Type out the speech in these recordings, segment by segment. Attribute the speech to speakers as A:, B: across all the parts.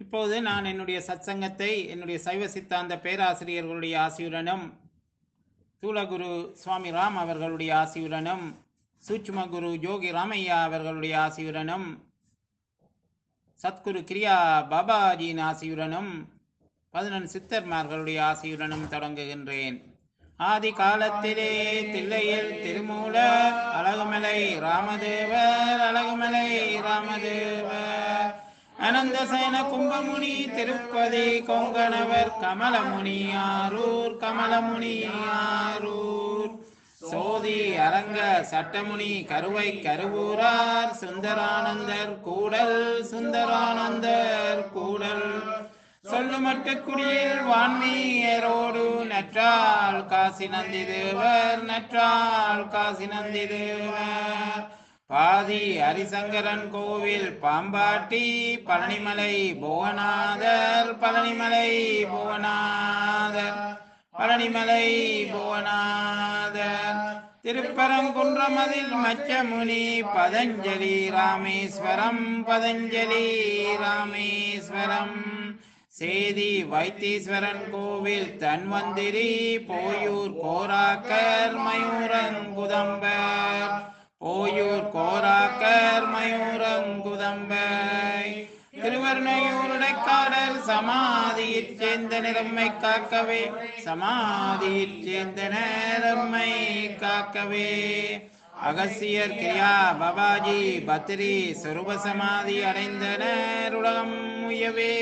A: இப்போது நான் என்னுடைய சத்சங்கத்தை என்னுடைய சைவ சித்தாந்த பேராசிரியர்களுடைய ஆசியுடனும் தூலகுரு சுவாமி ராம் அவர்களுடைய ஆசியுடனும் சூட்சும குரு ஜோகி ராமையா அவர்களுடைய ஆசியுடனும் சத்குரு கிரியா பாபாஜியின் ஆசியுடனும் பதினெண் சித்தர்மார்களுடைய ஆசியுடனும் தொடங்குகின்றேன் ஆதி காலத்திலே தில்லையில் திருமூல அழகுமலை ராமதேவர் அழகுமலை ராமதேவர் அனந்த சேன கும்பமுனி திருப்பதி கொங்கணவர் கமலமுனி ஆரூர் கமலமுனி ஆரூர் சோதி அரங்க சட்டமுனி கருவை கருவூரார் சுந்தரானந்தர் கூடல் சுந்தரானந்தர் கூடல் சொல்லுமட்டு குடியில் வான்மீயரோடு நற்றால் காசி நந்தி தேவர் நற்றால் காசி நந்தி தேவர் பாதி ஹரிசங்கரன் கோவில் பாம்பாட்டி பழனிமலை புவனாதர் பழனிமலை புவனாதர் பழனிமலை புவனாதர் திருப்பரங்குன்றமதில் மச்சமுனி பதஞ்சலி ராமேஸ்வரம் பதஞ்சலி ராமேஸ்வரம் சேதி வைத்தீஸ்வரன் கோவில் தன்வந்திரி போயூர் கோராக்கர் மயூரங்குதம்பர் ஓயூர் கோராக்கர் மயூரங்குதம்பை திருவர்ணையூருடைக்காடல் சமாதியிற் சேர்ந்த நிறம்மை காக்கவே சமாதியிற் சேர்ந்த நேரம்மை காக்கவே அகசியர் கிரியா பபாஜி பத்ரி சொருப சமாதி அடைந்தனர் உலகம் உயவே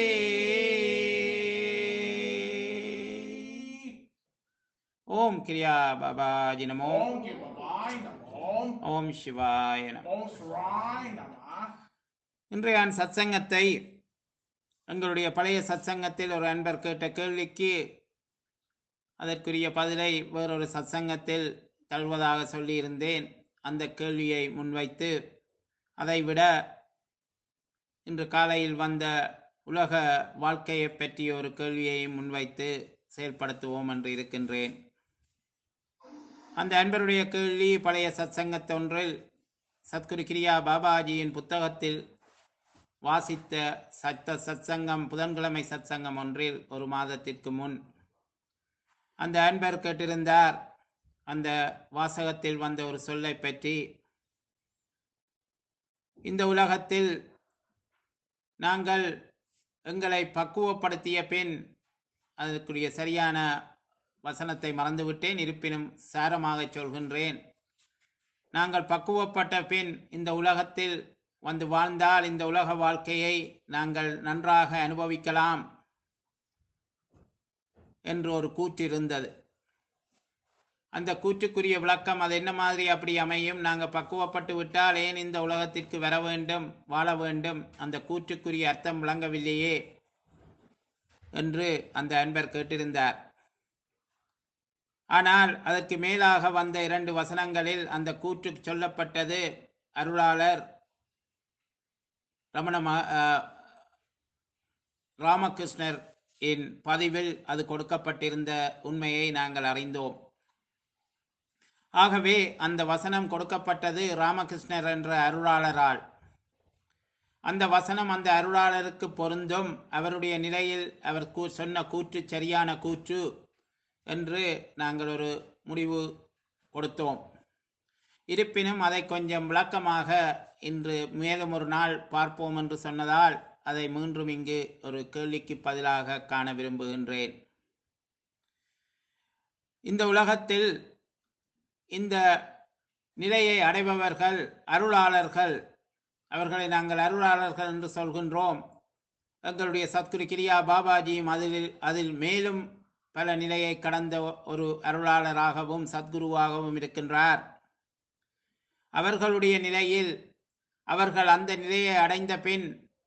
A: ஓம் கிரியா பாபாஜி நமோ
B: ஓம் கிருபாய் நமோ
A: ஓம் சிவாய நமோ
B: ஓம் சுராய் நம
A: இன்றைய சத்சங்கத்தை எங்களுடைய பழைய சத்சங்கத்தில் ஒரு அன்பர் கேட்ட கேள்விக்கு அதற்குரிய பதிலை வேறொரு சத்சங்கத்தில் தழுவதாக சொல்லியிருந்தேன் அந்த கேள்வியை முன்வைத்து அதைவிட இன்று காலையில் வந்த உலக வாழ்க்கையை பற்றிய ஒரு கேள்வியை முன்வைத்து செயல்படுத்துவோம் என்று இருக்கின்றேன் அந்த அன்பருடைய கேள்வி பழைய சத்சங்கத்தொன்றில் சத்குரு கிரியா பாபாஜியின் புத்தகத்தில் வாசித்த சத்த சத்சங்கம் புதன்கிழமை சத்சங்கம் ஒன்றில் ஒரு மாதத்திற்கு முன் அந்த அன்பர் கேட்டிருந்தார் அந்த வாசகத்தில் வந்த ஒரு சொல்லை பற்றி இந்த உலகத்தில் நாங்கள் எங்களை பக்குவப்படுத்திய பின் அதற்குரிய சரியான வசனத்தை மறந்துவிட்டேன் இருப்பினும் சாரமாக சொல்கின்றேன் நாங்கள் பக்குவப்பட்ட பின் இந்த உலகத்தில் வந்து வாழ்ந்தால் இந்த உலக வாழ்க்கையை நாங்கள் நன்றாக அனுபவிக்கலாம் என்று ஒரு கூற்று இருந்தது அந்த கூற்றுக்குரிய விளக்கம் அது என்ன மாதிரி அப்படி அமையும் நாங்கள் பக்குவப்பட்டு விட்டால் ஏன் இந்த உலகத்திற்கு வர வேண்டும் வாழ வேண்டும் அந்த கூற்றுக்குரிய அர்த்தம் விளங்கவில்லையே என்று அந்த அன்பர் கேட்டிருந்தார் ஆனால் அதற்கு மேலாக வந்த இரண்டு வசனங்களில் அந்த கூற்று சொல்லப்பட்டது அருளாளர் ரமண ம- அஹ், ராமகிருஷ்ணர் இன் பதிவில் அது கொடுக்கப்பட்டிருந்த உண்மையை நாங்கள் அறிந்தோம் ஆகவே அந்த வசனம் கொடுக்கப்பட்டது ராமகிருஷ்ணர் என்ற அருளாளரால் அந்த வசனம் அந்த அருளாளருக்கு பொருந்தும் அவருடைய நிலையில் அவர் கூ- சொன்ன கூற்று சரியான கூற்று என்று நாங்கள் ஒரு முடிவு கொடுத்தோம் இருப்பினும் அதை கொஞ்சம் விளக்கமாக இன்று மேலும் ஒரு நாள் பார்ப்போம் என்று சொன்னதால் அதை மீண்டும் இங்கு ஒரு கேள்விக்கு பதிலாக காண விரும்புகின்றேன் இந்த உலகத்தில் இந்த நிலையை அடைபவர்கள் அருளாளர்கள் அவர்களை நாங்கள் அருளாளர்கள் என்று சொல்கின்றோம் எங்களுடைய சத்குரு கிரியா பாபாஜியும் அதில் அதில் மேலும் பல நிலையை கடந்த ஒரு அருளாளராகவும் சத்குருவாகவும் இருக்கின்றார் அவர்களுடைய நிலையில் அவர்கள் அந்த நிலையை அடைந்த பின்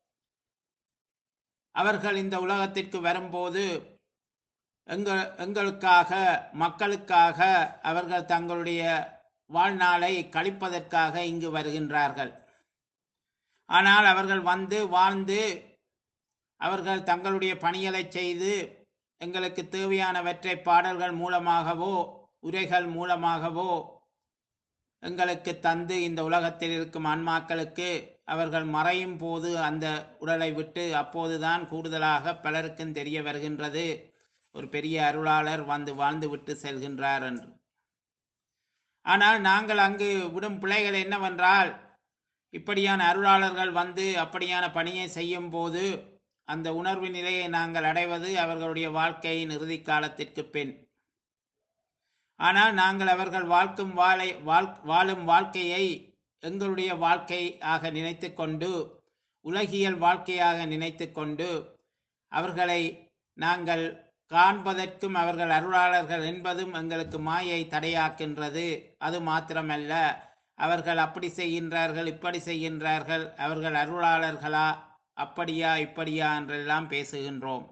A: அவர்கள் இந்த உலகத்திற்கு வரும்போது எங்கள் எங்களுக்காக மக்களுக்காக அவர்கள் தங்களுடைய வாழ்நாளை கழிப்பதற்காக இங்கு வருகின்றார்கள் ஆனால் அவர்கள் வந்து வாழ்ந்து அவர்கள் தங்களுடைய பணிகளை செய்து எங்களுக்கு தேவையானவற்றை பாடல்கள் மூலமாகவோ உரைகள் மூலமாகவோ எங்களுக்கு தந்து இந்த உலகத்தில் இருக்கும் ஆன்மாக்களுக்கு அவர்கள் மறையும் போது அந்த உடலை விட்டு அப்போதுதான் கூடுதலாக பலருக்கும் தெரிய வருகின்றது ஒரு பெரிய அருளாளர் வந்து வாழ்ந்து விட்டு செல்கின்றார் என்று ஆனால் நாங்கள் அங்கு விடும் பிள்ளைகள் என்னவென்றால் இப்படியான அருளாளர்கள் வந்து அப்படியான பணியை செய்யும் போது அந்த உணர்வு நிலையை நாங்கள் அடைவது அவர்களுடைய வாழ்க்கையின் இறுதி காலத்திற்கு பின் ஆனால் நாங்கள் அவர்கள் வாழ்க்கும் வாழை வாழ் வாழும் வாழ்க்கையை எங்களுடைய வாழ்க்கை ஆக நினைத்து கொண்டு உலகியல் வாழ்க்கையாக நினைத்து கொண்டு அவர்களை நாங்கள் காண்பதற்கும் அவர்கள் அருளாளர்கள் என்பதும் எங்களுக்கு மாயை தடையாக்கின்றது அது மாத்திரமல்ல அவர்கள் அப்படி செய்கின்றார்கள் இப்படி செய்கின்றார்கள் அவர்கள் அருளாளர்களா அப்படியா இப்படியா என்றெல்லாம் பேசுகின்றோம்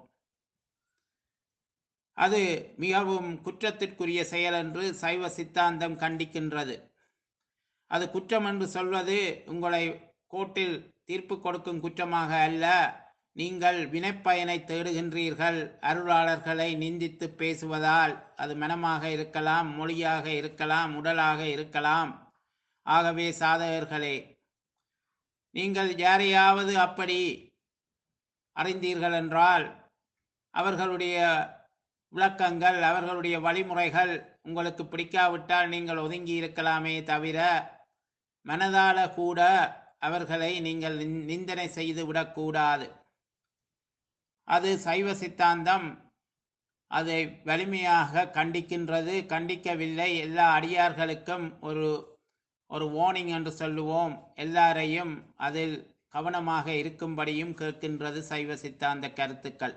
A: அது மிகவும் குற்றத்திற்குரிய செயல் என்று சைவ சித்தாந்தம் கண்டிக்கின்றது அது குற்றம் என்று சொல்வது உங்களை கோர்ட்டில் தீர்ப்பு கொடுக்கும் குற்றமாக அல்ல நீங்கள் வினைப்பயனை தேடுகின்றீர்கள் அருளாளர்களை நிந்தித்து பேசுவதால் அது மனமாக இருக்கலாம் மொழியாக இருக்கலாம் உடலாக இருக்கலாம் ஆகவே சாதகர்களே நீங்கள் யாரையாவது அப்படி அறிந்தீர்கள் என்றால் அவர்களுடைய விளக்கங்கள் அவர்களுடைய வழிமுறைகள் உங்களுக்கு பிடிக்காவிட்டால் நீங்கள் ஒதுங்கி இருக்கலாமே தவிர மனதால கூட அவர்களை நீங்கள் நிந்- நிந்தனை செய்து விடக்கூடாது அது சைவ சித்தாந்தம் அதை வலிமையாக கண்டிக்கின்றது கண்டிக்கவில்லை எல்லா அடியார்களுக்கும் ஒரு ஒரு வார்னிங் என்று சொல்லுவோம் எல்லாரையும் அதில் கவனமாக இருக்கும்படியும் கேட்கின்றது சைவ சித்தாந்த கருத்துக்கள்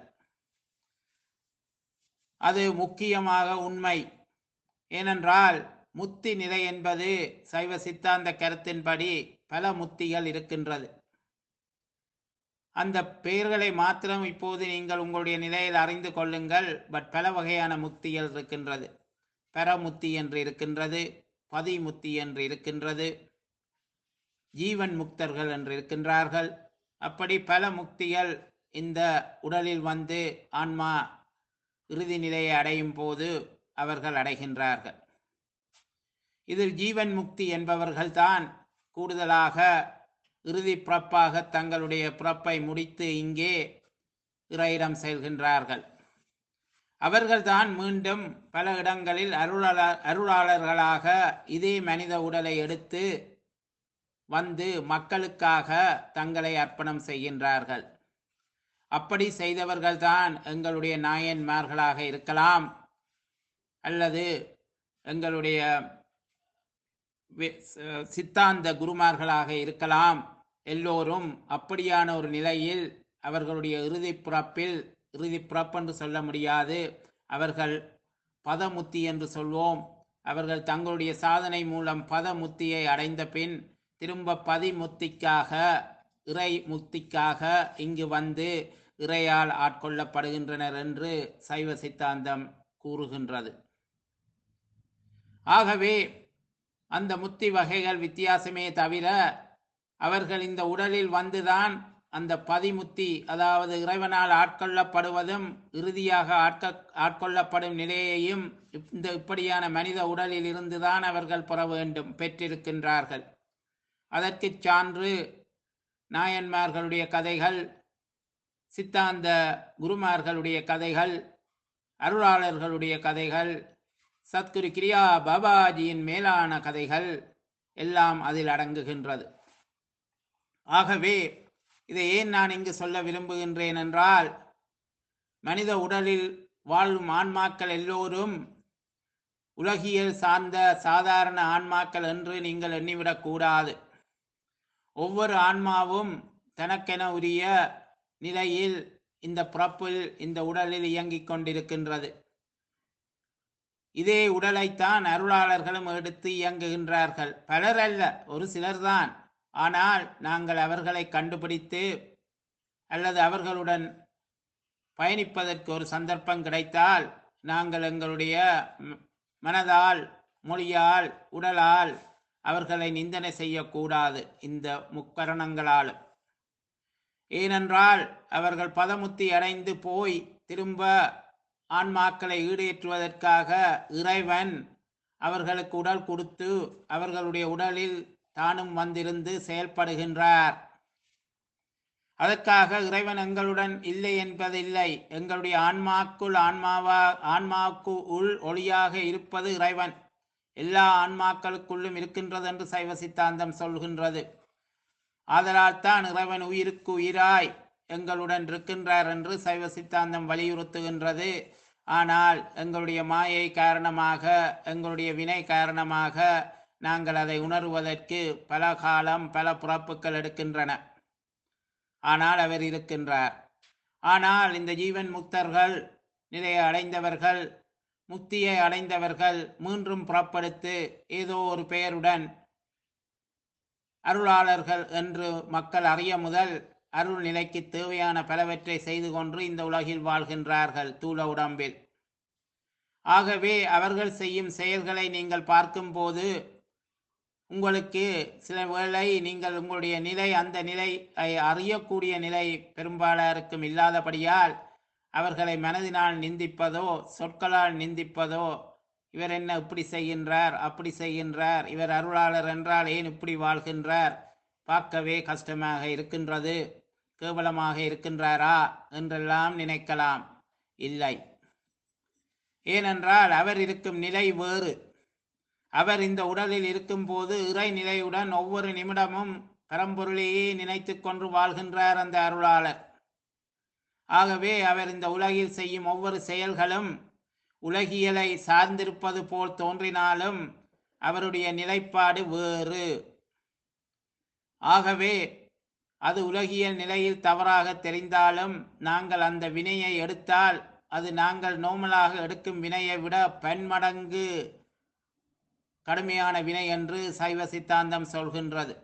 A: அது முக்கியமாக உண்மை ஏனென்றால் முத்தி நிலை என்பது சைவ சித்தாந்த கருத்தின்படி பல முத்திகள் இருக்கின்றது அந்த பெயர்களை மாத்திரம் இப்போது நீங்கள் உங்களுடைய நிலையில் அறிந்து கொள்ளுங்கள் பட் பல வகையான முக்திகள் இருக்கின்றது பரமுத்தி என்று இருக்கின்றது பதிமுத்தி என்று இருக்கின்றது ஜீவன் முக்தர்கள் என்று இருக்கின்றார்கள் அப்படி பல முக்திகள் இந்த உடலில் வந்து ஆன்மா இறுதி நிலையை அடையும் போது அவர்கள் அடைகின்றார்கள் இதில் ஜீவன் முக்தி என்பவர்கள்தான் கூடுதலாக இறுதி பிறப்பாக தங்களுடைய பிறப்பை முடித்து இங்கே இறையிடம் செல்கின்றார்கள் அவர்கள்தான் மீண்டும் பல இடங்களில் அருளாள அருளாளர்களாக இதே மனித உடலை எடுத்து வந்து மக்களுக்காக தங்களை அர்ப்பணம் செய்கின்றார்கள் அப்படி செய்தவர்கள்தான் எங்களுடைய நாயன்மார்களாக இருக்கலாம் அல்லது எங்களுடைய வி- ச- சித்தாந்த குருமார்களாக இருக்கலாம் எல்லோரும் அப்படியான ஒரு நிலையில் அவர்களுடைய இறுதி பிறப்பில் இறுதி பிறப்பு என்று சொல்ல முடியாது அவர்கள் பதமுத்தி என்று சொல்வோம் அவர்கள் தங்களுடைய சாதனை மூலம் பதமுத்தியை அடைந்த பின் திரும்ப பதிமுத்திக்காக இறை முக்திக்காக இங்கு வந்து இறையால் ஆட்கொள்ளப்படுகின்றனர் என்று சைவ சித்தாந்தம் கூறுகின்றது ஆகவே அந்த முத்தி வகைகள் வித்தியாசமே தவிர அவர்கள் இந்த உடலில் வந்துதான் அந்த பதிமுத்தி அதாவது இறைவனால் ஆட்கொள்ளப்படுவதும் இறுதியாக ஆட்க ஆட்கொள்ளப்படும் நிலையையும் இந்த இப்படியான மனித உடலில் இருந்துதான் அவர்கள் பெற வேண்டும் பெற்றிருக்கின்றார்கள் அதற்கு சான்று நாயன்மார்களுடைய கதைகள் சித்தாந்த குருமார்களுடைய கதைகள் அருளாளர்களுடைய கதைகள் சத்குரு கிரியா பாபாஜியின் மேலான கதைகள் எல்லாம் அதில் அடங்குகின்றது ஆகவே இதை ஏன் நான் இங்கு சொல்ல விரும்புகின்றேன் என்றால் மனித உடலில் வாழும் ஆன்மாக்கள் எல்லோரும் உலகியல் சார்ந்த சாதாரண ஆன்மாக்கள் என்று நீங்கள் எண்ணிவிடக் கூடாது ஒவ்வொரு ஆன்மாவும் தனக்கென உரிய நிலையில் இந்த பிறப்பில் இந்த உடலில் இயங்கிக் கொண்டிருக்கின்றது இதே உடலைத்தான் அருளாளர்களும் எடுத்து இயங்குகின்றார்கள் பலர் அல்ல ஒரு சிலர்தான் ஆனால் நாங்கள் அவர்களை கண்டுபிடித்து அல்லது அவர்களுடன் பயணிப்பதற்கு ஒரு சந்தர்ப்பம் கிடைத்தால் நாங்கள் எங்களுடைய ம- மனதால் மொழியால் உடலால் அவர்களை நிந்தனை செய்யக்கூடாது இந்த முக்கரணங்களாலும் ஏனென்றால் அவர்கள் பதமுத்தி அடைந்து போய் திரும்ப ஆன்மாக்களை ஈடேற்றுவதற்காக இறைவன் அவர்களுக்கு உடல் கொடுத்து அவர்களுடைய உடலில் தானும் வந்திருந்து செயல்படுகின்றார் அதற்காக இறைவன் எங்களுடன் இல்லை என்பதில்லை எங்களுடைய ஆன்மாக்குள் ஆன்மாவா ஆன்மாவுக்கு உள் ஒளியாக இருப்பது இறைவன் எல்லா ஆன்மாக்களுக்குள்ளும் இருக்கின்றது என்று சைவ சித்தாந்தம் சொல்கின்றது ஆதலால் தான் இறைவன் உயிருக்கு உயிராய் எங்களுடன் இருக்கின்றார் என்று சைவ சித்தாந்தம் வலியுறுத்துகின்றது ஆனால் எங்களுடைய மாயை காரணமாக எங்களுடைய வினை காரணமாக நாங்கள் அதை உணர்வதற்கு பல காலம் பல பிறப்புகள் எடுக்கின்றன ஆனால் அவர் இருக்கின்றார் ஆனால் இந்த ஜீவன் முக்தர்கள் நிலையை அடைந்தவர்கள் முக்தியை அடைந்தவர்கள் மீண்டும் புறப்படுத்து ஏதோ ஒரு பெயருடன் அருளாளர்கள் என்று மக்கள் அறிய முதல் அருள் நிலைக்கு தேவையான பலவற்றை செய்து கொண்டு இந்த உலகில் வாழ்கின்றார்கள் தூள உடம்பில் ஆகவே அவர்கள் செய்யும் செயல்களை நீங்கள் பார்க்கும்போது உங்களுக்கு சில வேளை நீங்கள் உங்களுடைய நிலை அந்த நிலை அறியக்கூடிய நிலை பெரும்பாலாருக்கும் இல்லாதபடியால் அவர்களை மனதினால் நிந்திப்பதோ சொற்களால் நிந்திப்பதோ இவர் என்ன இப்படி செய்கின்றார் அப்படி செய்கின்றார் இவர் அருளாளர் என்றால் ஏன் இப்படி வாழ்கின்றார் பார்க்கவே கஷ்டமாக இருக்கின்றது கேவலமாக இருக்கின்றாரா என்றெல்லாம் நினைக்கலாம் இல்லை ஏனென்றால் அவர் இருக்கும் நிலை வேறு அவர் இந்த உடலில் இருக்கும்போது இறை நிலையுடன் ஒவ்வொரு நிமிடமும் பரம்பொருளையே நினைத்து கொண்டு வாழ்கின்றார் அந்த அருளாளர் ஆகவே அவர் இந்த உலகில் செய்யும் ஒவ்வொரு செயல்களும் உலகியலை சார்ந்திருப்பது போல் தோன்றினாலும் அவருடைய நிலைப்பாடு வேறு ஆகவே அது உலகியல் நிலையில் தவறாக தெரிந்தாலும் நாங்கள் அந்த வினையை எடுத்தால் அது நாங்கள் நோமலாக எடுக்கும் வினையை விட பன்மடங்கு கடுமையான வினை என்று சைவ சித்தாந்தம் சொல்கின்றது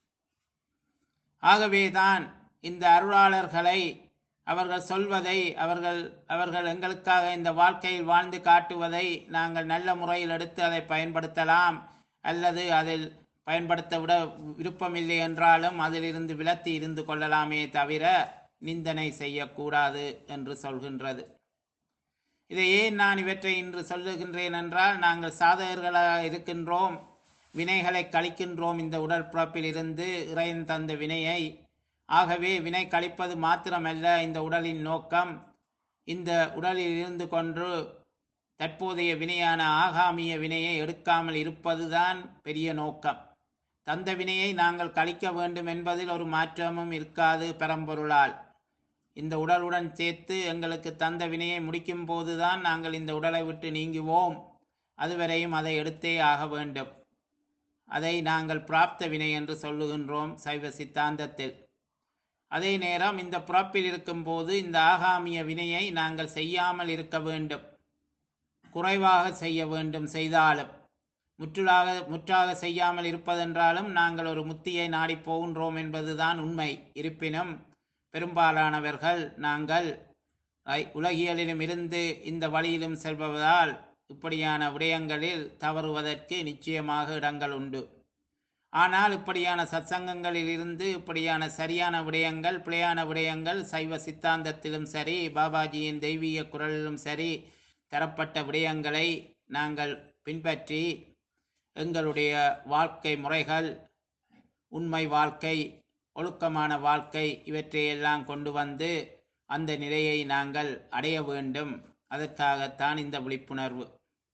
A: ஆகவேதான் இந்த அருளாளர்களை அவர்கள் சொல்வதை அவர்கள் அவர்கள் எங்களுக்காக இந்த வாழ்க்கையில் வாழ்ந்து காட்டுவதை நாங்கள் நல்ல முறையில் எடுத்து அதை பயன்படுத்தலாம் அல்லது அதில் பயன்படுத்த விட விருப்பமில்லை என்றாலும் அதிலிருந்து விலத்தி இருந்து கொள்ளலாமே தவிர நிந்தனை செய்யக்கூடாது என்று சொல்கின்றது இதை ஏன் நான் இவற்றை இன்று சொல்லுகின்றேன் என்றால் நாங்கள் சாதகர்களாக இருக்கின்றோம் வினைகளை கழிக்கின்றோம் இந்த உடல் பிறப்பில் இருந்து இறைவன் தந்த வினையை ஆகவே வினை கழிப்பது மாத்திரமல்ல இந்த உடலின் நோக்கம் இந்த உடலில் இருந்து கொண்டு தற்போதைய வினையான ஆகாமிய வினையை எடுக்காமல் இருப்பதுதான் பெரிய நோக்கம் தந்த வினையை நாங்கள் கழிக்க வேண்டும் என்பதில் ஒரு மாற்றமும் இருக்காது பரம்பொருளால் இந்த உடலுடன் சேர்த்து எங்களுக்கு தந்த வினையை முடிக்கும் போதுதான் நாங்கள் இந்த உடலை விட்டு நீங்குவோம் அதுவரையும் அதை எடுத்தே ஆக வேண்டும் அதை நாங்கள் பிராப்த வினை என்று சொல்லுகின்றோம் சைவ சித்தாந்தத்தில் அதே நேரம் இந்த பிறப்பில் இருக்கும்போது இந்த ஆகாமிய வினையை நாங்கள் செய்யாமல் இருக்க வேண்டும் குறைவாக செய்ய வேண்டும் செய்தாலும் முற்றுலாக முற்றாக செய்யாமல் இருப்பதென்றாலும் நாங்கள் ஒரு முத்தியை நாடி போகின்றோம் என்பதுதான் உண்மை இருப்பினும் பெரும்பாலானவர்கள் நாங்கள் உலகியலிலும் இருந்து இந்த வழியிலும் செல்பவதால் இப்படியான விடயங்களில் தவறுவதற்கு நிச்சயமாக இடங்கள் உண்டு ஆனால் இப்படியான சத்சங்கங்களில் இருந்து இப்படியான சரியான விடயங்கள் பிழையான விடயங்கள் சைவ சித்தாந்தத்திலும் சரி பாபாஜியின் தெய்வீக குரலிலும் சரி தரப்பட்ட விடயங்களை நாங்கள் பின்பற்றி எங்களுடைய வாழ்க்கை முறைகள் உண்மை வாழ்க்கை ஒழுக்கமான வாழ்க்கை இவற்றையெல்லாம் கொண்டு வந்து அந்த நிலையை நாங்கள் அடைய வேண்டும் அதற்காகத்தான் இந்த விழிப்புணர்வு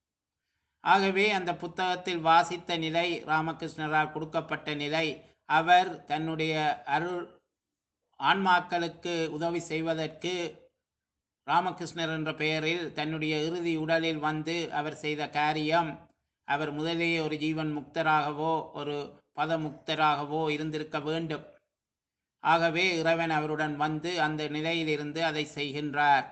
A: ஆகவே அந்த புத்தகத்தில் வாசித்த நிலை ராமகிருஷ்ணரால் கொடுக்கப்பட்ட நிலை அவர் தன்னுடைய அருள் ஆன்மாக்களுக்கு உதவி செய்வதற்கு ராமகிருஷ்ணர் என்ற பெயரில் தன்னுடைய இறுதி உடலில் வந்து அவர் செய்த காரியம் அவர் முதலே ஒரு ஜீவன் முக்தராகவோ ஒரு பதமுக்தராகவோ இருந்திருக்க வேண்டும் ஆகவே இறைவன் அவருடன் வந்து அந்த நிலையிலிருந்து அதை செய்கின்றார்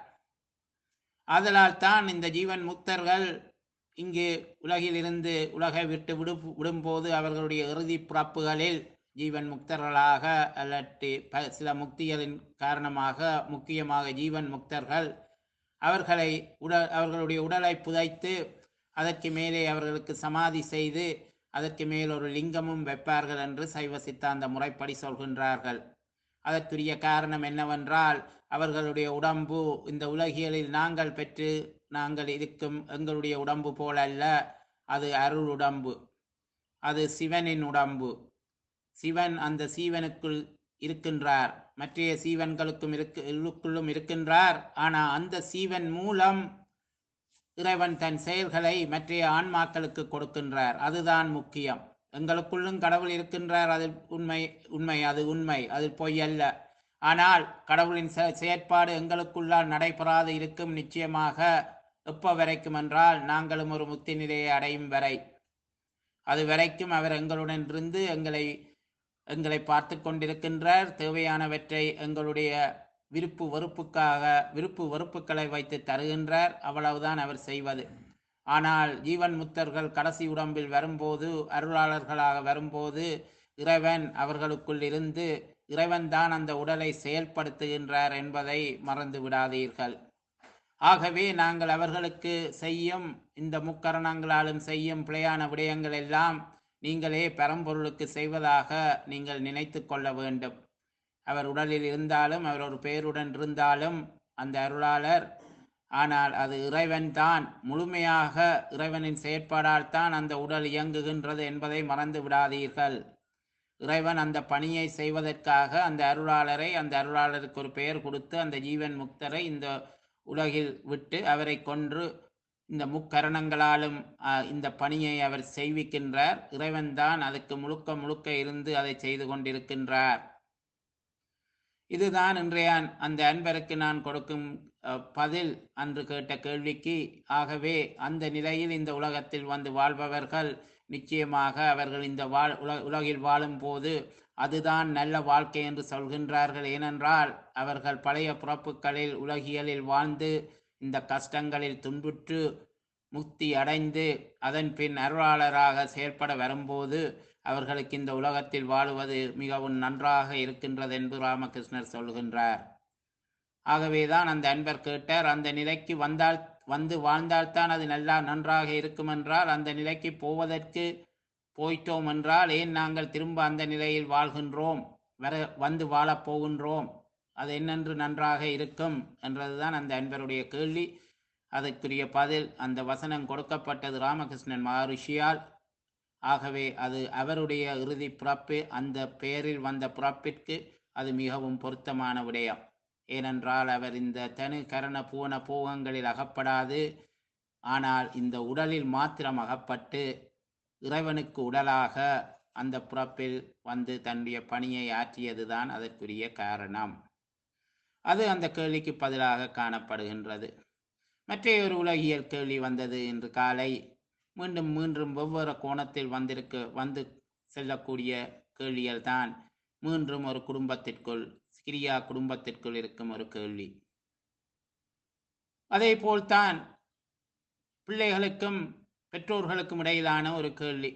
A: ஆதலால் தான் இந்த ஜீவன் முக்தர்கள் இங்கு உலகிலிருந்து உலகை விட்டு விடு விடும்போது அவர்களுடைய இறுதி பிறப்புகளில் ஜீவன் முக்தர்களாக அல்லட்டு ப சில முக்திகளின் காரணமாக முக்கியமாக ஜீவன் முக்தர்கள் அவர்களை உடல் அவர்களுடைய உடலை புதைத்து அதற்கு மேலே அவர்களுக்கு சமாதி செய்து அதற்கு மேல் ஒரு லிங்கமும் வைப்பார்கள் என்று சைவ சித்தாந்த முறைப்படி சொல்கின்றார்கள் அதற்குரிய காரணம் என்னவென்றால் அவர்களுடைய உடம்பு இந்த உலகியலில் நாங்கள் பெற்று நாங்கள் இருக்கும் எங்களுடைய உடம்பு போல அல்ல அது அருள் உடம்பு அது சிவனின் உடம்பு சிவன் அந்த சீவனுக்குள் இருக்கின்றார் மற்றைய சீவன்களுக்கும் இருக்கு உள்ளுக்குள்ளும் இருக்கின்றார் ஆனா அந்த சீவன் மூலம் இறைவன் தன் செயல்களை மற்றைய ஆன்மாக்களுக்கு கொடுக்கின்றார் அதுதான் முக்கியம் எங்களுக்குள்ளும் கடவுள் இருக்கின்றார் அது உண்மை உண்மை அது உண்மை அது பொய் அல்ல ஆனால் கடவுளின் செ- செயற்பாடு எங்களுக்குள்ளால் நடைபெறாது இருக்கும் நிச்சயமாக எப்ப வரைக்கும் என்றால் நாங்களும் ஒரு முக்தி நிலையை அடையும் வரை அது வரைக்கும் அவர் எங்களுடன் இருந்து எங்களை எங்களை பார்த்து கொண்டிருக்கின்றார் தேவையானவற்றை எங்களுடைய விருப்பு வெறுப்புக்காக விருப்பு வெறுப்புகளை வைத்து தருகின்றார் அவ்வளவுதான் அவர் செய்வது ஆனால் ஜீவன் முத்தர்கள் கடைசி உடம்பில் வரும்போது அருளாளர்களாக வரும்போது இறைவன் அவர்களுக்குள் இருந்து இறைவன் தான் அந்த உடலை செயல்படுத்துகின்றார் என்பதை மறந்து விடாதீர்கள் ஆகவே நாங்கள் அவர்களுக்கு செய்யும் இந்த முக்கரணங்களாலும் செய்யும் பிழையான விடயங்கள் எல்லாம் நீங்களே பரம்பொருளுக்கு செய்வதாக நீங்கள் நினைத்து கொள்ள வேண்டும் அவர் உடலில் இருந்தாலும் அவர் ஒரு பெயருடன் இருந்தாலும் அந்த அருளாளர் ஆனால் அது இறைவன் தான் முழுமையாக இறைவனின் செயற்பாடால் தான் அந்த உடல் இயங்குகின்றது என்பதை மறந்து விடாதீர்கள் இறைவன் அந்த பணியை செய்வதற்காக அந்த அருளாளரை அந்த அருளாளருக்கு ஒரு பெயர் கொடுத்து அந்த ஜீவன் முக்தரை இந்த உலகில் விட்டு அவரை கொன்று இந்த முக்கரணங்களாலும் ஆஹ், இந்த பணியை அவர் செய்விக்கின்றார் இறைவன் தான் அதுக்கு முழுக்க முழுக்க இருந்து அதை செய்து கொண்டிருக்கின்றார் இதுதான் இன்றைய அந்த அன்பருக்கு நான் கொடுக்கும் அஹ், பதில் அன்று கேட்ட கேள்விக்கு ஆகவே அந்த நிலையில் இந்த உலகத்தில் வந்து வாழ்பவர்கள் நிச்சயமாக அவர்கள் இந்த வாழ் உல உலகில் வாழும் போது அதுதான் நல்ல வாழ்க்கை என்று சொல்கின்றார்கள் ஏனென்றால் அவர்கள் பழைய பிறப்புகளில் உலகியலில் வாழ்ந்து இந்த கஷ்டங்களில் துன்புற்று முக்தி அடைந்து அதன் பின் அருளாளராக செயல்பட வரும்போது அவர்களுக்கு இந்த உலகத்தில் வாழுவது மிகவும் நன்றாக இருக்கின்றது என்று ராமகிருஷ்ணர் சொல்கின்றார் ஆகவேதான் அந்த அன்பர் கேட்டார் அந்த நிலைக்கு வந்தால் வந்து வாழ்ந்தால்தான் அது நல்லா நன்றாக இருக்கும் என்றால் அந்த நிலைக்கு போவதற்கு போயிட்டோம் என்றால் ஏன் நாங்கள் திரும்ப அந்த நிலையில் வாழ்கின்றோம் வர வந்து வாழப் போகின்றோம் அது என்னென்று நன்றாக இருக்கும் என்றதுதான் அந்த அன்பருடைய கேள்வி அதற்குரிய பதில் அந்த வசனம் கொடுக்கப்பட்டது ராமகிருஷ்ணன் மகரிஷியால் ஆகவே அது அவருடைய இறுதி பிறப்பு அந்த பெயரில் வந்த பிறப்பிற்கு அது மிகவும் பொருத்தமான விடயம் ஏனென்றால் அவர் இந்த தனு கரண பூவன பூகங்களில் அகப்படாது ஆனால் இந்த உடலில் மாத்திரம் அகப்பட்டு இறைவனுக்கு உடலாக அந்த பிறப்பில் வந்து தன்னுடைய பணியை ஆற்றியதுதான் அதற்குரிய காரணம் அது அந்த கேள்விக்கு பதிலாக காணப்படுகின்றது மற்றைய ஒரு உலகியல் கேள்வி வந்தது இன்று காலை மீண்டும் மீண்டும் வெவ்வேறு கோணத்தில் வந்திருக்க வந்து செல்லக்கூடிய கேள்விகள் தான் மீண்டும் ஒரு குடும்பத்திற்குள் சிரியா குடும்பத்திற்குள் இருக்கும் ஒரு கேள்வி அதே போல்தான் பிள்ளைகளுக்கும் பெற்றோர்களுக்கும் இடையிலான ஒரு கேள்வி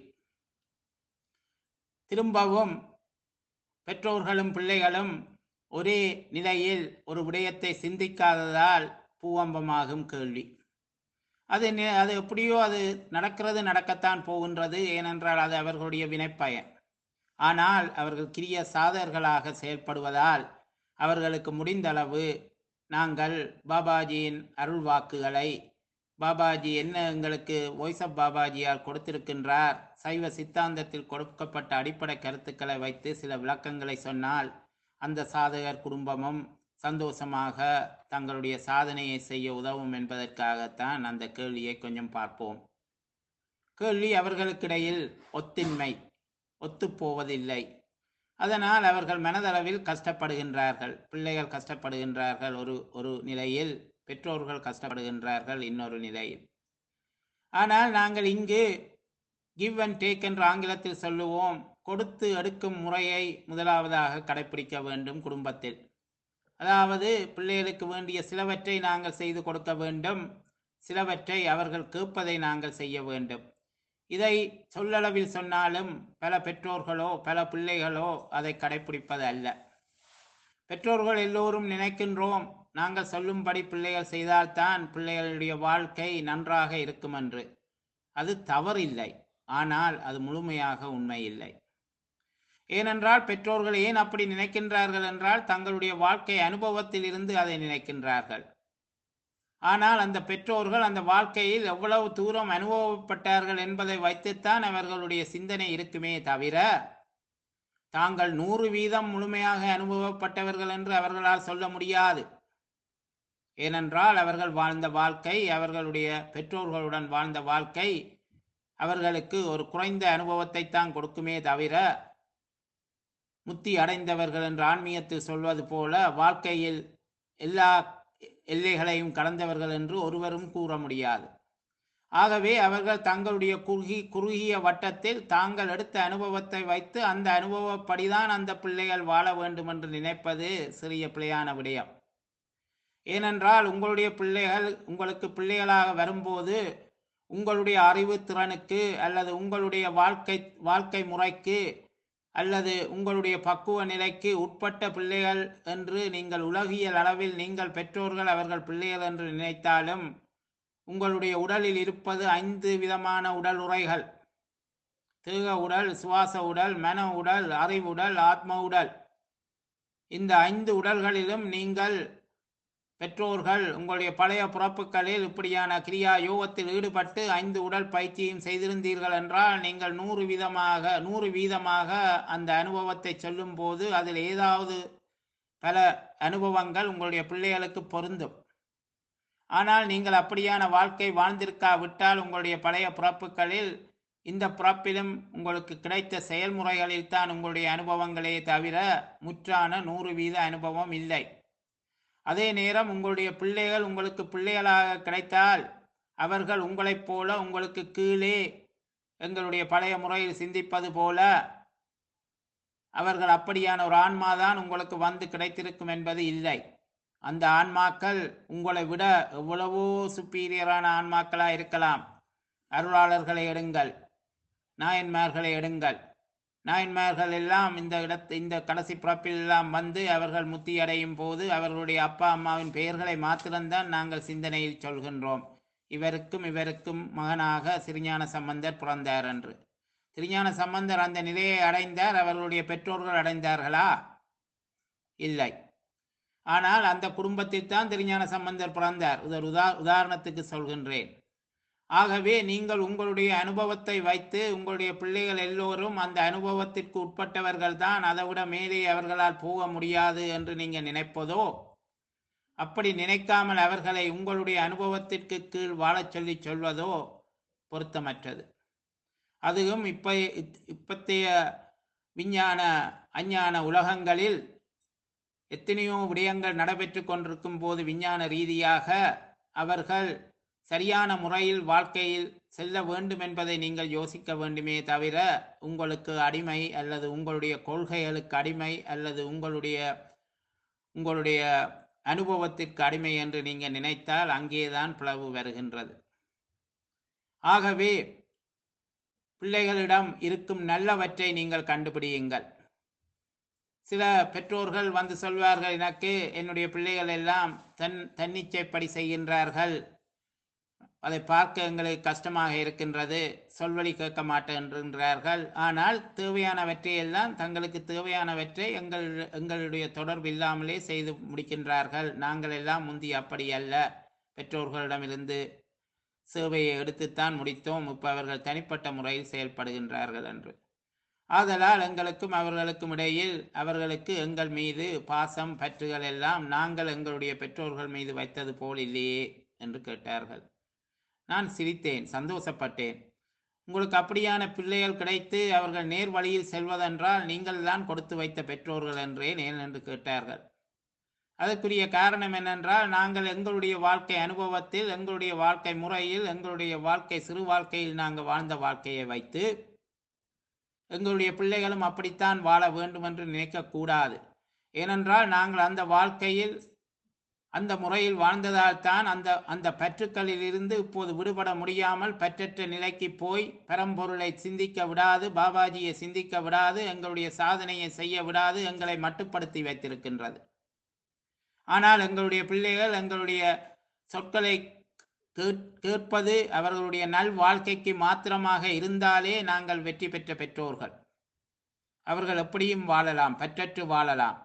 A: திரும்பவும் பெற்றோர்களும் பிள்ளைகளும் ஒரே நிலையில் ஒரு விடயத்தை சிந்திக்காததால் பூவம்பமாகும் கேள்வி அது நி- அது எப்படியோ அது நடக்கிறது நடக்கத்தான் போகின்றது ஏனென்றால் அது அவர்களுடைய வினைப்பயன் ஆனால் அவர்கள் கிரிய சாதகர்களாக செயல்படுவதால் அவர்களுக்கு முடிந்தளவு நாங்கள் பாபாஜியின் அருள் வாக்குகளை பாபாஜி என்ன எங்களுக்கு வாய்ஸ் ஆஃப் பாபாஜியால் கொடுத்திருக்கின்றார் சைவ சித்தாந்தத்தில் கொடுக்கப்பட்ட அடிப்படை கருத்துக்களை வைத்து சில விளக்கங்களை சொன்னால் அந்த சாதகர் குடும்பமும் சந்தோஷமாக தங்களுடைய சாதனையை செய்ய உதவும் என்பதற்காகத்தான் அந்த கேள்வியை கொஞ்சம் பார்ப்போம் கேள்வி அவர்களுக்கிடையில் ஒத்தின்மை ஒத்துப்போவதில்லை அதனால் அவர்கள் மனதளவில் கஷ்டப்படுகின்றார்கள் பிள்ளைகள் கஷ்டப்படுகின்றார்கள் ஒரு ஒரு நிலையில் பெற்றோர்கள் கஷ்டப்படுகின்றார்கள் இன்னொரு நிலையில் ஆனால் நாங்கள் இங்கு கிவ் அண்ட் டேக் என்று ஆங்கிலத்தில் சொல்லுவோம் கொடுத்து எடுக்கும் முறையை முதலாவதாக கடைபிடிக்க வேண்டும் குடும்பத்தில் அதாவது பிள்ளைகளுக்கு வேண்டிய சிலவற்றை நாங்கள் செய்து கொடுக்க வேண்டும் சிலவற்றை அவர்கள் கேட்பதை நாங்கள் செய்ய வேண்டும் இதை சொல்லளவில் சொன்னாலும் பல பெற்றோர்களோ பல பிள்ளைகளோ அதை கடைபிடிப்பது அல்ல பெற்றோர்கள் எல்லோரும் நினைக்கின்றோம் நாங்கள் சொல்லும்படி பிள்ளைகள் செய்தால்தான் பிள்ளைகளுடைய வாழ்க்கை நன்றாக இருக்கும் என்று அது தவறில்லை ஆனால் அது முழுமையாக உண்மை இல்லை ஏனென்றால் பெற்றோர்கள் ஏன் அப்படி நினைக்கின்றார்கள் என்றால் தங்களுடைய வாழ்க்கை அனுபவத்தில் இருந்து அதை நினைக்கின்றார்கள் ஆனால் அந்த பெற்றோர்கள் அந்த வாழ்க்கையில் எவ்வளவு தூரம் அனுபவப்பட்டார்கள் என்பதை வைத்துத்தான் அவர்களுடைய சிந்தனை இருக்குமே தவிர தாங்கள் நூறு வீதம் முழுமையாக அனுபவப்பட்டவர்கள் என்று அவர்களால் சொல்ல முடியாது ஏனென்றால் அவர்கள் வாழ்ந்த வாழ்க்கை அவர்களுடைய பெற்றோர்களுடன் வாழ்ந்த வாழ்க்கை அவர்களுக்கு ஒரு குறைந்த அனுபவத்தை தான் கொடுக்குமே தவிர முத்தி அடைந்தவர்கள் என்று ஆன்மீகத்தில் சொல்வது போல வாழ்க்கையில் எல்லா எல்லைகளையும் கடந்தவர்கள் என்று ஒருவரும் கூற முடியாது ஆகவே அவர்கள் தங்களுடைய குறுகி குறுகிய வட்டத்தில் தாங்கள் எடுத்த அனுபவத்தை வைத்து அந்த அனுபவப்படிதான் அந்த பிள்ளைகள் வாழ வேண்டும் என்று நினைப்பது சிறிய பிள்ளையான விடயம் ஏனென்றால் உங்களுடைய பிள்ளைகள் உங்களுக்கு பிள்ளைகளாக வரும்போது உங்களுடைய அறிவு திறனுக்கு அல்லது உங்களுடைய வாழ்க்கை வாழ்க்கை முறைக்கு அல்லது உங்களுடைய பக்குவ நிலைக்கு உட்பட்ட பிள்ளைகள் என்று நீங்கள் உலகியல் அளவில் நீங்கள் பெற்றோர்கள் அவர்கள் பிள்ளைகள் என்று நினைத்தாலும் உங்களுடைய உடலில் இருப்பது ஐந்து விதமான உடல் உரைகள் தேக உடல் சுவாச உடல் மன உடல் அறிவுடல் ஆத்ம உடல் இந்த ஐந்து உடல்களிலும் நீங்கள் பெற்றோர்கள் உங்களுடைய பழைய பிறப்புகளில் இப்படியான கிரியா யோகத்தில் ஈடுபட்டு ஐந்து உடல் பயிற்சியும் செய்திருந்தீர்கள் என்றால் நீங்கள் நூறு வீதமாக நூறு வீதமாக அந்த அனுபவத்தை சொல்லும் போது அதில் ஏதாவது பல அனுபவங்கள் உங்களுடைய பிள்ளைகளுக்கு பொருந்தும் ஆனால் நீங்கள் அப்படியான வாழ்க்கை வாழ்ந்திருக்காவிட்டால் உங்களுடைய பழைய பிறப்புகளில் இந்த பிறப்பிலும் உங்களுக்கு கிடைத்த செயல்முறைகளில் தான் உங்களுடைய அனுபவங்களே தவிர முற்றான நூறு வீத அனுபவம் இல்லை அதே நேரம் உங்களுடைய பிள்ளைகள் உங்களுக்கு பிள்ளைகளாக கிடைத்தால் அவர்கள் உங்களைப் போல உங்களுக்கு கீழே எங்களுடைய பழைய முறையில் சிந்திப்பது போல அவர்கள் அப்படியான ஒரு ஆன்மாதான் உங்களுக்கு வந்து கிடைத்திருக்கும் என்பது இல்லை அந்த ஆன்மாக்கள் உங்களை விட எவ்வளவோ சுப்பீரியரான ஆன்மாக்களா இருக்கலாம் அருளாளர்களை எடுங்கள் நாயன்மார்களை எடுங்கள் நாயன்மார்கள் எல்லாம் இந்த இடத்து இந்த கடைசி பிறப்பில் எல்லாம் வந்து அவர்கள் முத்தி அடையும் போது அவர்களுடைய அப்பா அம்மாவின் பெயர்களை மாத்திரம்தான் நாங்கள் சிந்தனையில் சொல்கின்றோம் இவருக்கும் இவருக்கும் மகனாக சிறுஞான சம்பந்தர் பிறந்தார் என்று திருஞான சம்பந்தர் அந்த நிலையை அடைந்தார் அவர்களுடைய பெற்றோர்கள் அடைந்தார்களா இல்லை ஆனால் அந்த குடும்பத்தில் தான் திருஞான சம்பந்தர் பிறந்தார் இது ஒரு உதா உதாரணத்துக்கு சொல்கின்றேன் ஆகவே நீங்கள் உங்களுடைய அனுபவத்தை வைத்து உங்களுடைய பிள்ளைகள் எல்லோரும் அந்த அனுபவத்திற்கு உட்பட்டவர்கள் தான் அதை விட மேலே அவர்களால் போக முடியாது என்று நீங்க நினைப்பதோ அப்படி நினைக்காமல் அவர்களை உங்களுடைய அனுபவத்திற்கு கீழ் வாழச் சொல்லி சொல்வதோ பொருத்தமற்றது அதுவும் இப்ப இப்பத்தைய விஞ்ஞான அஞ்ஞான உலகங்களில் எத்தனையோ விடயங்கள் நடைபெற்று கொண்டிருக்கும் போது விஞ்ஞான ரீதியாக அவர்கள் சரியான முறையில் வாழ்க்கையில் செல்ல வேண்டும் என்பதை நீங்கள் யோசிக்க வேண்டுமே தவிர உங்களுக்கு அடிமை அல்லது உங்களுடைய கொள்கைகளுக்கு அடிமை அல்லது உங்களுடைய உங்களுடைய அனுபவத்திற்கு அடிமை என்று நீங்கள் நினைத்தால் அங்கேதான் பிளவு வருகின்றது ஆகவே பிள்ளைகளிடம் இருக்கும் நல்லவற்றை நீங்கள் கண்டுபிடியுங்கள் சில பெற்றோர்கள் வந்து சொல்வார்கள் எனக்கு என்னுடைய பிள்ளைகள் எல்லாம் தன் தன்னிச்சைப்படி செய்கின்றார்கள் அதை பார்க்க எங்களுக்கு கஷ்டமாக இருக்கின்றது சொல்வழி கேட்க மாட்டேன்றார்கள் ஆனால் தேவையானவற்றை எல்லாம் தங்களுக்கு தேவையானவற்றை எங்கள் எங்களுடைய தொடர்பு இல்லாமலே செய்து முடிக்கின்றார்கள் நாங்கள் எல்லாம் முந்தி அப்படி அல்ல பெற்றோர்களிடமிருந்து சேவையை எடுத்துத்தான் முடித்தோம் இப்போ அவர்கள் தனிப்பட்ட முறையில் செயல்படுகின்றார்கள் என்று ஆதலால் எங்களுக்கும் அவர்களுக்கும் இடையில் அவர்களுக்கு எங்கள் மீது பாசம் பற்றுகள் எல்லாம் நாங்கள் எங்களுடைய பெற்றோர்கள் மீது வைத்தது போல் இல்லையே என்று கேட்டார்கள் நான் சிரித்தேன் சந்தோஷப்பட்டேன் உங்களுக்கு அப்படியான பிள்ளைகள் கிடைத்து அவர்கள் நேர் வழியில் செல்வதென்றால் நீங்கள் தான் கொடுத்து வைத்த பெற்றோர்கள் என்றேன் ஏன் என்று கேட்டார்கள் அதற்குரிய காரணம் என்னென்றால் நாங்கள் எங்களுடைய வாழ்க்கை அனுபவத்தில் எங்களுடைய வாழ்க்கை முறையில் எங்களுடைய வாழ்க்கை சிறு வாழ்க்கையில் நாங்கள் வாழ்ந்த வாழ்க்கையை வைத்து எங்களுடைய பிள்ளைகளும் அப்படித்தான் வாழ வேண்டும் என்று நினைக்கக்கூடாது ஏனென்றால் நாங்கள் அந்த வாழ்க்கையில் அந்த முறையில் வாழ்ந்ததால் தான் அந்த அந்த பற்றுக்களில் இருந்து இப்போது விடுபட முடியாமல் பற்றற்ற நிலைக்கு போய் பரம்பொருளை சிந்திக்க விடாது பாபாஜியை சிந்திக்க விடாது எங்களுடைய சாதனையை செய்ய விடாது எங்களை மட்டுப்படுத்தி வைத்திருக்கின்றது ஆனால் எங்களுடைய பிள்ளைகள் எங்களுடைய சொற்களை கேட்பது அவர்களுடைய நல் வாழ்க்கைக்கு மாத்திரமாக இருந்தாலே நாங்கள் வெற்றி பெற்ற பெற்றோர்கள் அவர்கள் எப்படியும் வாழலாம் பற்றற்று வாழலாம்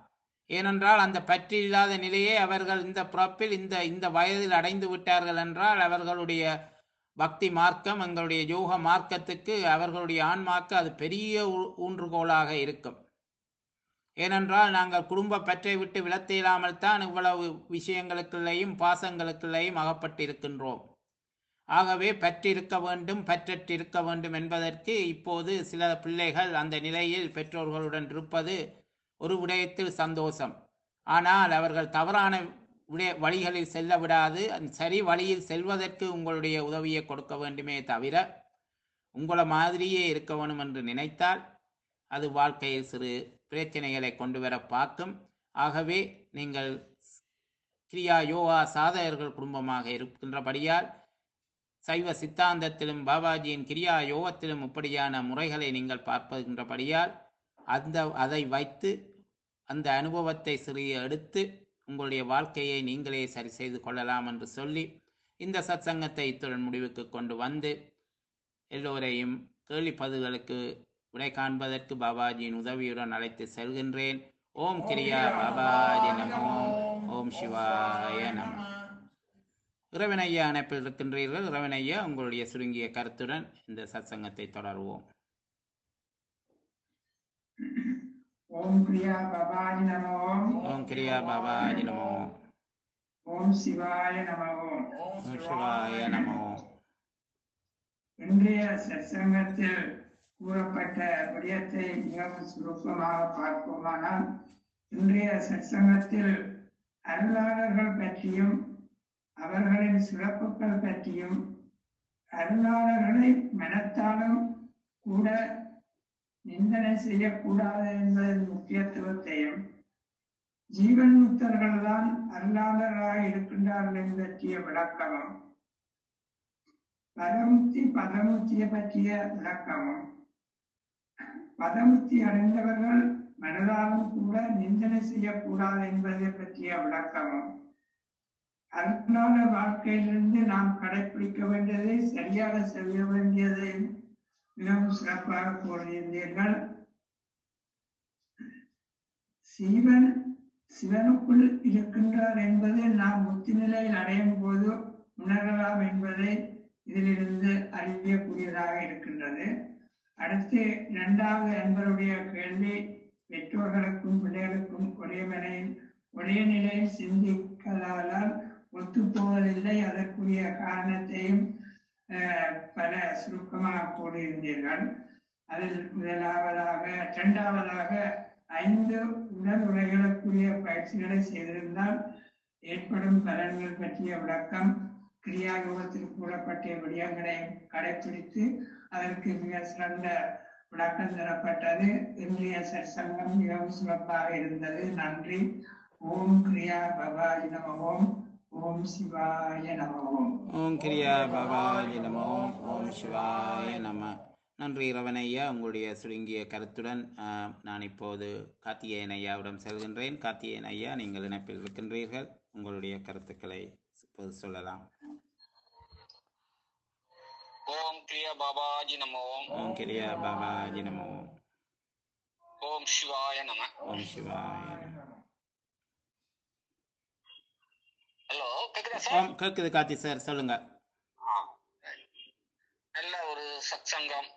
A: ஏனென்றால் அந்த பற்று இல்லாத நிலையை அவர்கள் இந்த பிறப்பில் இந்த இந்த வயதில் அடைந்து விட்டார்கள் என்றால் அவர்களுடைய பக்தி மார்க்கம் எங்களுடைய யோக மார்க்கத்துக்கு அவர்களுடைய ஆன்மாக்கு அது பெரிய ஊ- ஊன்றுகோலாக இருக்கும் ஏனென்றால் நாங்கள் குடும்ப பற்றை விட்டு விலத்த இல்லாமல் தான் இவ்வளவு விஷயங்களுக்குள்ளேயும் பாசங்களுக்குள்ளேயும் அகப்பட்டிருக்கின்றோம் ஆகவே பற்றிருக்க வேண்டும் பற்றற்று இருக்க வேண்டும் என்பதற்கு இப்போது சில பிள்ளைகள் அந்த நிலையில் பெற்றோர்களுடன் இருப்பது ஒரு விடயத்தில் சந்தோஷம் ஆனால் அவர்கள் தவறான விடய வழிகளில் செல்ல விடாது அந்த சரி வழியில் செல்வதற்கு உங்களுடைய உதவியை கொடுக்க வேண்டுமே தவிர உங்களை மாதிரியே இருக்க வேண்டும் என்று நினைத்தால் அது வாழ்க்கையில் சிறு பிரச்சனைகளை கொண்டு வர பார்க்கும் ஆகவே நீங்கள் கிரியா யோகா சாதகர்கள் குடும்பமாக இருக்கின்றபடியால் சைவ சித்தாந்தத்திலும் பாபாஜியின் கிரியா யோகத்திலும் இப்படியான முறைகளை நீங்கள் பார்க்கின்றபடியால் அந்த அதை வைத்து அந்த அனுபவத்தை சிறிய எடுத்து உங்களுடைய வாழ்க்கையை நீங்களே சரி செய்து கொள்ளலாம் என்று சொல்லி இந்த சத்சங்கத்தை இத்துடன் முடிவுக்கு கொண்டு வந்து எல்லோரையும் கேள்வி பதில்களுக்கு விடை காண்பதற்கு பாபாஜியின் உதவியுடன் அழைத்து செல்கின்றேன் ஓம் கிரியா பாபாஜி நமோ ஓம் சிவாய நம இறைவனையா அணைப்பில் இருக்கின்றீர்கள் இறைவனையா உங்களுடைய சுருங்கிய கருத்துடன் இந்த சத்சங்கத்தை தொடருவோம்
C: ஓம் பிரியா பவானி நமோ
A: ஓம் கிரியா பாபாஜி நமோ
C: ஓம் சிவாய நமோ
A: ஓம் சிவாய நமோ
C: இன்றைய சத்சங்கத்தில் கூறப்பட்ட விடயத்தை மிகவும் சுருக்கமாக பார்ப்போமானால் இன்றைய சத்சங்கத்தில் அருளாளர்கள் பற்றியும் அவர்களின் சிறப்புகள் பற்றியும் அருளாளர்களை மனத்தாலும் கூட நிந்தனை செய்யக்கூடாது என்பதன் முக்கியத்துவத்தையும் ஜீவன் முக்தர்கள் தான் அருளாளராக இருக்கின்றார்கள் என்பது பற்றிய விளக்கமும் பதமுக்தி பதமுக்தியை பற்றிய விளக்கமும் பதமுக்தி அடைந்தவர்கள் மனதாலும் கூட நிந்தனை செய்யக்கூடாது என்பதை பற்றிய விளக்கமும் அன்றாட வாழ்க்கையிலிருந்து நாம் கடைபிடிக்க வேண்டியதை சரியாக செய்ய வேண்டியதை மிகவும் சிறப்பாக கூறியிருந்தீர்கள் சிவன் சிவனுக்குள் இருக்கின்றார் என்பது நாம் முக்தி நிலையில் அடையும் போது உணரலாம் என்பதை இதிலிருந்து அறியக்கூடியதாக இருக்கின்றது அடுத்து இரண்டாவது அன்பருடைய கேள்வி பெற்றோர்களுக்கும் பிள்ளைகளுக்கும் ஒரே மனையில் ஒரே நிலையில் சிந்திக்கலால் ஒத்துப்போவதில்லை அதற்குரிய காரணத்தையும் அஹ், பல சுருக்கமாக கூறியிருந்தீர்கள் அதில் முதலாவதாக இரண்டாவதாக ஐந்து உடல் உரைகளுக்குரிய பயிற்சிகளை செய்திருந்தால் ஏற்படும் பலன்கள் பற்றிய விளக்கம் கிரியா யோகத்தில் கூறப்பட்ட விடயங்களை கடைபிடித்து அதற்கு மிக சிறந்த விளக்கம் தரப்பட்டது இன்றைய சற்சங்கம் மிகவும் சிறப்பாக இருந்தது நன்றி ஓம் கிரியா பவாஜி நம ஓம் ஓம் சிவாய நம ஓம்
A: ஓம் கிரியா பாபாஜி நமோ ஓம் சிவாய நம நன்றி இரவனையா உங்களுடைய சுருங்கிய கருத்துடன் ஆஹ், நான் இப்போது கார்த்திகேயன் ஐயாவிடம் செல்கின்றேன் கார்த்திகேயன் ஐயா நீங்கள் இணைப்பில் இருக்கின்றீர்கள் உங்களுடைய கருத்துக்களை இப்போது சொல்லலாம்
D: ஓம் கிரியா பாபாஜி நம ஓம்
A: ஓம் கிரியா பாபாஜி நமோ
D: ஓம் சிவாய நம
A: ஓம் சிவாய நம
D: ஹலோ கேக்குதா சார்
A: ஓம் கேட்குது கார்த்தி சார் சொல்லுங்க
D: ஆ, நல்ல ஒரு சத்சங்கம்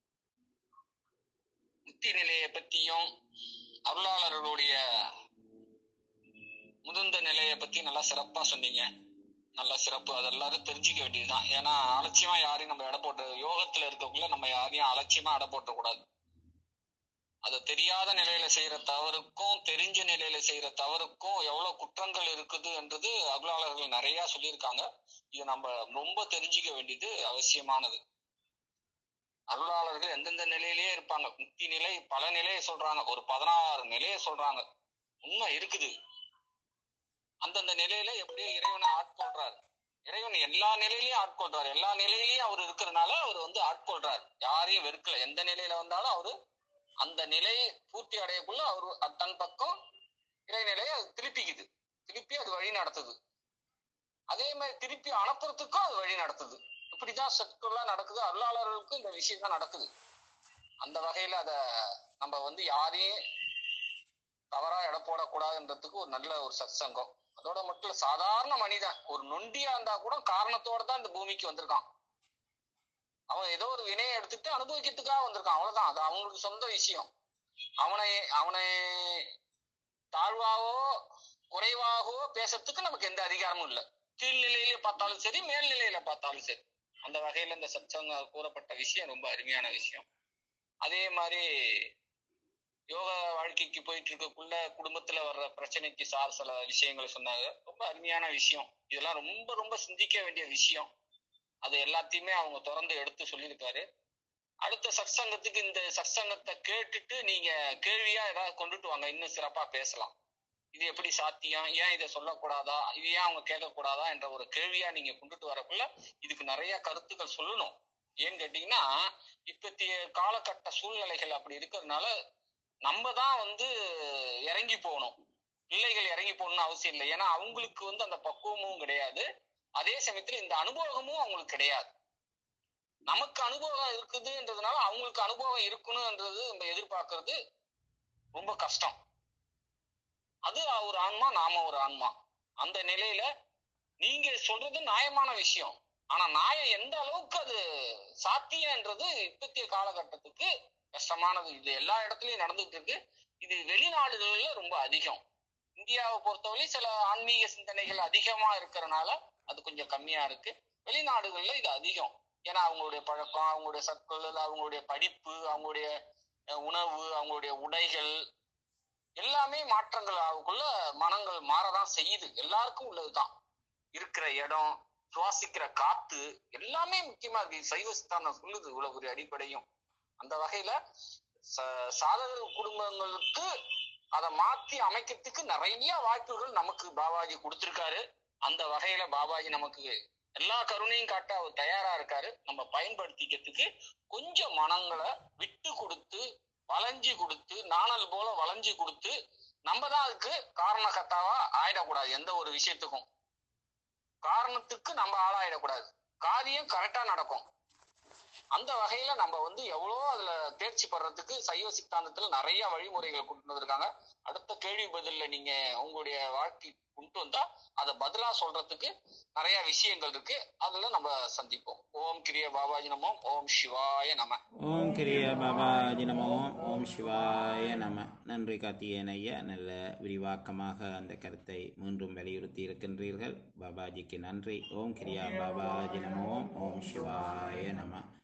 D: முக்தி நிலையை பத்தியும் அருளாளர்களுடைய முதிர்ந்த நிலையை பத்தி நல்லா சிறப்பா சொன்னீங்க நல்ல சிறப்பு அது எல்லாரும் தெரிஞ்சுக்க வேண்டியதுதான் ஏன்னா அலட்சியமா யாரையும் நம்ம எடை போட்டு யோகத்துல இருக்கக்குள்ள நம்ம யாரையும் அலட்சியமா எடை போட்ட கூடாது அது தெரியாத நிலையில செய்யற தவறுக்கும் தெரிஞ்ச நிலையில செய்யற தவறுக்கும் எவ்வளவு குற்றங்கள் இருக்குது என்றது அருளாளர்கள் நிறைய சொல்லியிருக்காங்க இது நம்ம ரொம்ப தெரிஞ்சுக்க வேண்டியது அவசியமானது அருளாளர்கள் எந்தெந்த நிலையிலேயே இருப்பாங்க முக்தி நிலை பல நிலையை சொல்றாங்க ஒரு பதினாறு நிலையை சொல்றாங்க உண்மை இருக்குது அந்தந்த நிலையில எப்படியோ இறைவனை ஆட்கொள்றாரு இறைவன் எல்லா நிலையிலயும் ஆட்கொள்றாரு எல்லா நிலையிலயும் அவர் இருக்கிறதுனால அவர் வந்து ஆட்கொள்றாரு யாரையும் வெறுக்கல எந்த நிலையில வந்தாலும் அவரு அந்த நிலையை பூர்த்தி அடையக்குள்ள அவர் தன் பக்கம் இறைநிலையை அது திருப்பிக்குது திருப்பி அது வழி நடத்துது அதே மாதிரி திருப்பி அனுப்புறதுக்கும் அது வழி நடத்துது இப்படிதான் சத்துக்குள்ள நடக்குது அருளாளர்களுக்கும் இந்த விஷயம் தான் நடக்குது அந்த வகையில அத நம்ம வந்து யாரையும் தவறா எடை போடக்கூடாதுன்றதுக்கு ஒரு நல்ல ஒரு சத்சங்கம் அதோட மட்டும் இல்ல, சாதாரண மனிதன் ஒரு நொண்டியா இருந்தா கூட காரணத்தோட தான் இந்த பூமிக்கு வந்திருக்கான் அவன் ஏதோ ஒரு வினையை எடுத்துட்டு அனுபவிக்கிறதுக்காக வந்திருக்கான் அவ்வளவுதான் அது அவங்களுக்கு சொந்த விஷயம் அவனை அவனை தாழ்வாகவோ குறைவாகவோ பேசுறதுக்கு நமக்கு எந்த அதிகாரமும் இல்லை கீழ்நிலையில பார்த்தாலும் சரி மேல்நிலையில பார்த்தாலும் சரி அந்த வகையில இந்த சத்சங்க கூறப்பட்ட விஷயம் ரொம்ப அருமையான விஷயம் அதே மாதிரி யோகா வாழ்க்கைக்கு போயிட்டு இருக்கக்குள்ள குடும்பத்துல வர்ற பிரச்சனைக்கு சார் சில விஷயங்களை சொன்னாங்க ரொம்ப அருமையான விஷயம் இதெல்லாம் ரொம்ப ரொம்ப சிந்திக்க வேண்டிய விஷயம் அது எல்லாத்தையுமே அவங்க திறந்து எடுத்து சொல்லியிருக்காரு அடுத்த சத்சங்கத்துக்கு இந்த சத்சங்கத்தை கேட்டுட்டு நீங்க கேள்வியா ஏதாவது கொண்டுட்டு வாங்க இன்னும் சிறப்பா பேசலாம் இது எப்படி சாத்தியம் ஏன் இதை சொல்லக்கூடாதா இது ஏன் அவங்க கேட்கக்கூடாதா என்ற ஒரு கேள்வியா நீங்க கொண்டுட்டு வரக்குள்ள இதுக்கு நிறைய கருத்துக்கள் சொல்லணும் ஏன்னு கேட்டீங்கன்னா இப்பத்திய காலகட்ட சூழ்நிலைகள் அப்படி இருக்கிறதுனால நம்ம தான் வந்து இறங்கி போகணும் பிள்ளைகள் இறங்கி போகணும்னு அவசியம் இல்லை ஏன்னா அவங்களுக்கு வந்து அந்த பக்குவமும் கிடையாது அதே சமயத்துல இந்த அனுபவமும் அவங்களுக்கு கிடையாது நமக்கு அனுபவம் இருக்குதுன்றதுனால அவங்களுக்கு அனுபவம் இருக்கணும்ன்றது நம்ம எதிர்பார்க்கறது ரொம்ப கஷ்டம் அது ஒரு ஆன்மா நாம ஒரு ஆன்மா அந்த நிலையில நீங்க சொல்றது நியாயமான விஷயம் ஆனா நியாயம் எந்த அளவுக்கு அது சாத்தியன்றது இப்பத்திய காலகட்டத்துக்கு கஷ்டமானது இது எல்லா இடத்துலயும் நடந்துட்டு இருக்கு இது வெளிநாடுகள்ல ரொம்ப அதிகம் இந்தியாவை பொறுத்தவரை சில ஆன்மீக சிந்தனைகள் அதிகமா இருக்கிறனால அது கொஞ்சம் கம்மியா இருக்கு வெளிநாடுகள்ல இது அதிகம் ஏன்னா அவங்களுடைய பழக்கம் அவங்களுடைய சர்க்கிள் அவங்களுடைய படிப்பு அவங்களுடைய அஹ், உணவு அவங்களுடைய உடைகள் எல்லாமே மாற்றங்கள் ஆகக்குள்ள மனங்கள் மாறதான் செய்யுது எல்லாருக்கும் உள்ளதுதான் இருக்கிற இடம் சுவாசிக்கிற காத்து எல்லாமே முக்கியமா இருக்கு சைவ சித்தாந்தம் சொல்லுது இவ்வளவு ஒரு அடிப்படையும் அந்த வகையில ச- சாதகர் குடும்பங்களுக்கு அதை மாத்தி அமைக்கிறதுக்கு நிறைய வாய்ப்புகள் நமக்கு பாபாஜி கொடுத்திருக்காரு அந்த வகையில பாபாஜி நமக்கு எல்லா கருணையும் காட்ட அவர் தயாரா இருக்காரு நம்ம பயன்படுத்திக்கிறதுக்கு கொஞ்சம் மனங்களை விட்டு கொடுத்து வளைஞ்சு கொடுத்து நாணல் போல வளைஞ்சு கொடுத்து நம்ம தான் அதுக்கு காரணகர்த்தாவா ஆயிடக்கூடாது எந்த ஒரு விஷயத்துக்கும் காரணத்துக்கு நம்ம ஆளாயிடக்கூடாது காரியம் கரெக்டா நடக்கும் அந்த வகையில நம்ம வந்து எவ்வளோ அதுல தேர்ச்சி பெறறதுக்கு சைவ சித்தாந்தத்துல நிறைய வழிமுறைகள் கொண்டு வந்திருக்காங்க அடுத்த கேள்வி பதில்ல நீங்க உங்களுடைய வாழ்க்கை கொண்டு வந்தா அதை பதிலா சொல்றதுக்கு நிறைய விஷயங்கள் இருக்கு அதுல நம்ம சந்திப்போம் ஓம் கிரிய பாபாஜி நமோ ஓம் சிவாய நம
A: ஓம் கிரிய பாபாஜி நமோ ஓம் சிவாய நம நன்றி கார்த்திகேயன் ஐயா நல்ல விரிவாக்கமாக அந்த கருத்தை மீண்டும் வலியுறுத்தி இருக்கின்றீர்கள் பாபாஜிக்கு நன்றி ஓம் கிரியா பாபாஜி நமோ ஓம் சிவாய நம